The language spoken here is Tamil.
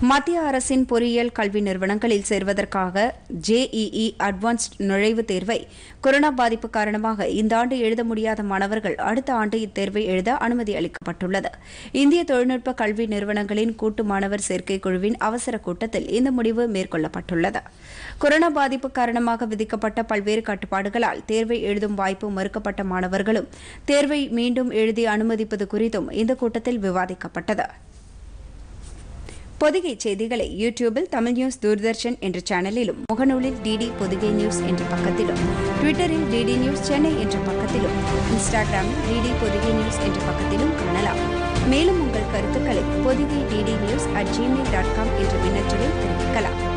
மத்திய அரசின் பொறியியல் கல்வி நிறுவனங்களில் சேர்வதற்காக ஜேஇஇ அட்வான்ஸ்ட் நுழைவுத் தேர்வை கொரோனா பாதிப்பு காரணமாக இந்த ஆண்டு எழுத முடியாத மாணவர்கள் அடுத்த ஆண்டு இத்தேர்வை எழுத அனுமதி அளிக்கப்பட்டுள்ளது இந்திய தொழில்நுட்ப கல்வி நிறுவனங்களின் கூட்டு மாணவர் சேர்க்கை குழுவின் அவசர கூட்டத்தில் இந்த முடிவு மேற்கொள்ளப்பட்டுள்ளது கொரோனா பாதிப்பு காரணமாக விதிக்கப்பட்ட பல்வேறு கட்டுப்பாடுகளால் தேர்வை எழுதும் வாய்ப்பு மறுக்கப்பட்ட மாணவர்களும் தேர்வை மீண்டும் எழுதி அனுமதிப்பது குறித்தும் இந்த கூட்டத்தில் விவாதிக்கப்பட்டது பொதிகை செய்திகளை யூடியூபில் தமிழ் நியூஸ் தூர்தர்ஷன் என்ற சேனலிலும் முகநூலில் டிடி பொதிகை நியூஸ் என்ற பக்கத்திலும் ட்விட்டரில் டிடி நியூஸ் சென்னை என்ற பக்கத்திலும் இன்ஸ்டாகிராமில் டிடி பொதிகை நியூஸ் என்ற பக்கத்திலும் காணலாம் மேலும் உங்கள் கருத்துக்களை Pothigai DD news at Gmail dot com என்ற மின்னஞ்சலில் தெரிவிக்கலாம்